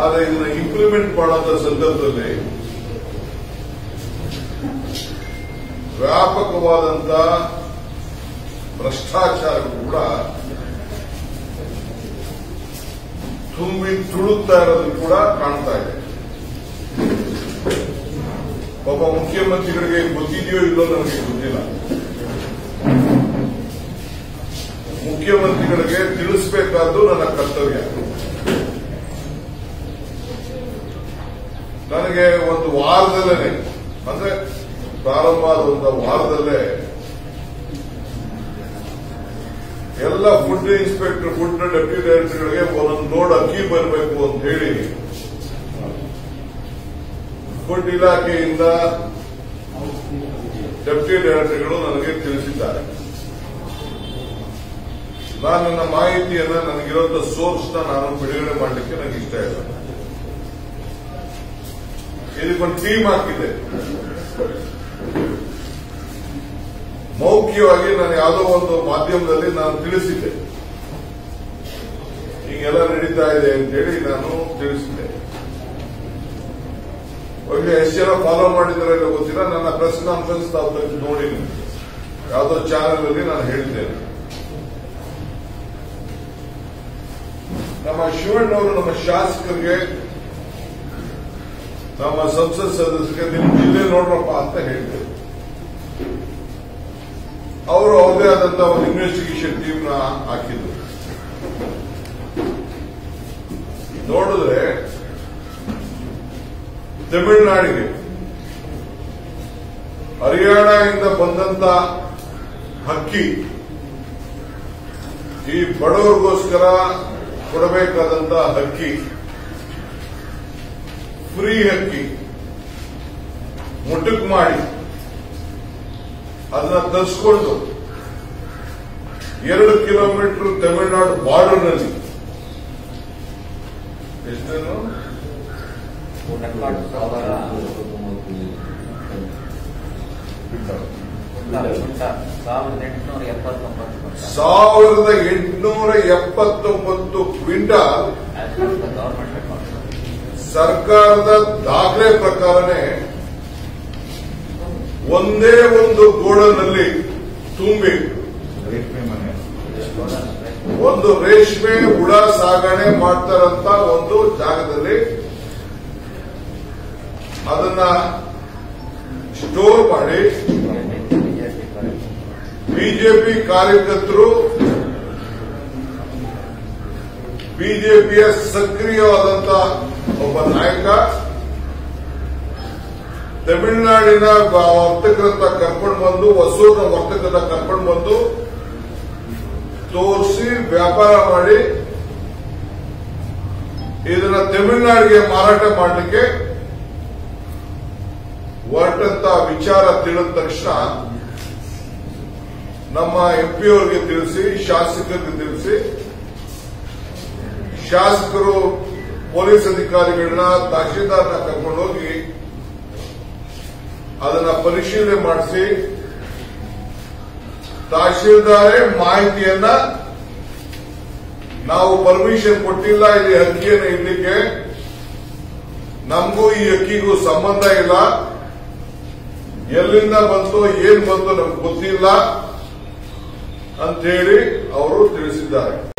ಆದರೆ ಇದನ್ನ ಇಂಪ್ಲಿಮೆಂಟ್ ಮಾಡುವಂತ ಸಂದರ್ಭದಲ್ಲಿ ವ್ಯಾಪಕವಾದಂತ ಭ್ರಷ್ಟಾಚಾರ ಕೂಡ ತುಂಬಿ ತುಳುಕ್ತಾ ಇರೋದು ಕೂಡ ಕಾಣ್ತಾ ಇದೆ ಒಬ್ಬ ಮುಖ್ಯಮಂತ್ರಿಗಳಿಗೆ ಗೊತ್ತಿದೆಯೋ ಇಲ್ಲೋ ನನಗೆ ಗೊತ್ತಿಲ್ಲ ಮುಖ್ಯಮಂತ್ರಿಗಳಿಗೆ ತಿಳಿಸಬೇಕಾದ್ದು ನನ್ನ ಕರ್ತವ್ಯ ನನಗೆ ಒಂದು ವಾರದಲ್ಲೇ ಅಂದ್ರೆ ಪ್ರಾರಂಭ ಆದ ಒಂದು ವಾರದಲ್ಲೇ ಎಲ್ಲ ಫುಡ್ ಇನ್ಸ್ಪೆಕ್ಟರ್ ಫುಡ್ ಡೆಪ್ಯೂಟಿ ಡೈರೆಕ್ಟರ್ಗಳಿಗೆ ಒಂದೊಂದು ಲೋಡ್ ಅಕ್ಕಿ ಬರಬೇಕು ಅಂತ ಹೇಳಿ ಫುಡ್ ಇಲಾಖೆಯಿಂದ ಡೆಪ್ಯೂಟಿ ಡೈರೆಕ್ಟರ್ಗಳು ನನಗೆ ತಿಳಿಸಿದ್ದಾರೆ ನಾನು ನನ್ನ ಮಾಹಿತಿಯನ್ನ ನನಗಿರುವಂತ ಸೋರ್ಸ್ ನಾನು ಬಿಡುಗಡೆ ಮಾಡಲಿಕ್ಕೆ ನನಗೆ ಇಷ್ಟ ಇಲ್ಲ ಇದಕ್ಕೊಂದು ಟೀಮ್ ಹಾಕಿದೆ ಮೌಖಿಕವಾಗಿ ನಾನು ಯಾವುದೋ ಒಂದು ಮಾಧ್ಯಮದಲ್ಲಿ ನಾನು ತಿಳಿಸಿದ್ದೆ ಹೀಗೆಲ್ಲ ನಡೀತಾ ಇದೆ ಅಂತೇಳಿ ನಾನು ತಿಳಿಸಿದ್ದೆ ಒಳ್ಳೆ ಎಷ್ಟು ಜನ ಫಾಲೋ ಮಾಡಿದ್ದಾರೆ ಅಂತ ಗೊತ್ತಿಲ್ಲ ನನ್ನ ಪ್ರೆಸ್ ಕಾನ್ಫರೆನ್ಸ್ ತಾವು ನೋಡಿ ಯಾವುದೋ ಚಾನೆಲ್ ಅಲ್ಲಿ ನಾನು ಹೇಳಿದ್ದೇನೆ ನಮ್ಮ ಶಿವಣ್ಣವರು ನಮ್ಮ ಶಾಸಕರಿಗೆ ನಮ್ಮ ಸಂಸತ್ ಸದಸ್ಯರಿಗೆ ನಿಮ್ಮ ಜಿಲ್ಲೆ ನೋಡ್ರಪ್ಪ ಅಂತ ಹೇಳಿದ್ರು ಅವರು ಅವ್ರದೇ ಆದಂತ ಒಂದು ಇನ್ವೆಸ್ಟಿಗೇಷನ್ ಟೀಮ್ ನ ಹಾಕಿದ್ರು ನೋಡಿದ್ರೆ ತಮಿಳುನಾಡಿಗೆ ಹರಿಯಾಣದಿಂದ ಬಂದಂತ ಹಕ್ಕಿ ಈ ಬಡವರಿಗೋಸ್ಕರ ಕೊಡಬೇಕಾದಂತ ಹಕ್ಕಿ ಫ್ರೀ ಹಕ್ಕಿ ಮುಟ್ಟಕ್ ಮಾಡಿ ಅದನ್ನ ತರಿಸ್ಕೊಂಡು ಎರಡು ಕಿಲೋಮೀಟರ್ ತಮಿಳುನಾಡು ಬಾರ್ಡರ್ನಲ್ಲಿ ಎಷ್ಟೇನು ಸಾವಿರ ಸಾವಿರದ ಎಂಟುನೂರ ಎಪ್ಪತ್ತೊಂಬತ್ತು ಕ್ವಿಂಟಾಲ್. ಸಾವಿರದ ಎಂಟುನೂರ ಎಪ್ಪತ್ತೊಂಬತ್ತು quintal As per the government record. ಸರ್ಕಾರದ ದಾಖಲೆ ಪ್ರಕಾರನೇ ಒಂದೇ ಒಂದು ಗೋಡನಲ್ಲಿ ತುಂಬಿ ಒಂದು ರೇಷ್ಮೆ ಹುಳ ಸಾಗಣೆ ಮಾಡ್ತಾರಂತ ಒಂದು ಜಾಗದಲ್ಲಿ ಅದನ್ನ ಸ್ಟೋರ್ ಮಾಡಿ ಬಿಜೆಪಿ ಕರೆಕ್ಟ್. ಬಿಜೆಪಿ ಕಾರ್ಯಕರ್ತರು ಬಿಜೆಪಿಯ ಸಕ್ರಿಯವಾದಂತ ಒಬ್ಬ ನಾಯಕ ತಮಿಳುನಾಡಿನ ಬ- ವರ್ತಕರನ್ನ ಕರ್ಕೊಂಡು ಬಂದು ಹೊಸೂರಿನ ವರ್ತಕರನ್ನ ಕರ್ಕೊಂಡು ಬಂದು ತೋರಿಸಿ ವ್ಯಾಪಾರ ಮಾಡಿ ಇದನ್ನ ತಮಿಳುನಾಡಿಗೆ ಮಾರಾಟ ಮಾಡಲಿಕ್ಕೆ ಹೊರಟಂತ ವಿಚಾರ ತಿಳಿದ ತಕ್ಷಣ ನಮ್ಮ ಎಂಪಿ ಅವರಿಗೆ ತಿಳಿಸಿ ಶಾಸಕರಿಗೆ ತಿಳಿಸಿ ಶಾಸಕರು ಪೊಲೀಸ್ ಅಧಿಕಾರಿಗಳನ್ನ ತಹಶೀಲ್ದಾರ್ನ ಕರ್ಕೊಂಡೋಗಿ ಅದನ್ನ ಪರಿಶೀಲನೆ ಮಾಡಿಸಿ ತಹಶೀಲ್ದಾರೇ ಮಾಹಿತಿಯನ್ನ ನಾವು ಪರ್ಮಿಷನ್ ಕೊಟ್ಟಿಲ್ಲ ಈ ಅಕ್ಕಿಯನ್ನು ಇಡ್ಲಿಕ್ಕೆ ನಮಗೂ ಈ ಅಕ್ಕಿಗೂ ಸಂಬಂಧ ಇಲ್ಲ ಎಲ್ಲಿಂದ ಬಂತು ಏನ್ ಬಂತು ನಮ್ಗೆ ಗೊತ್ತಿಲ್ಲ ಅಂತ ಹೇಳಿ ಅವರು ತಿಳಿಸಿದ್ದಾರೆ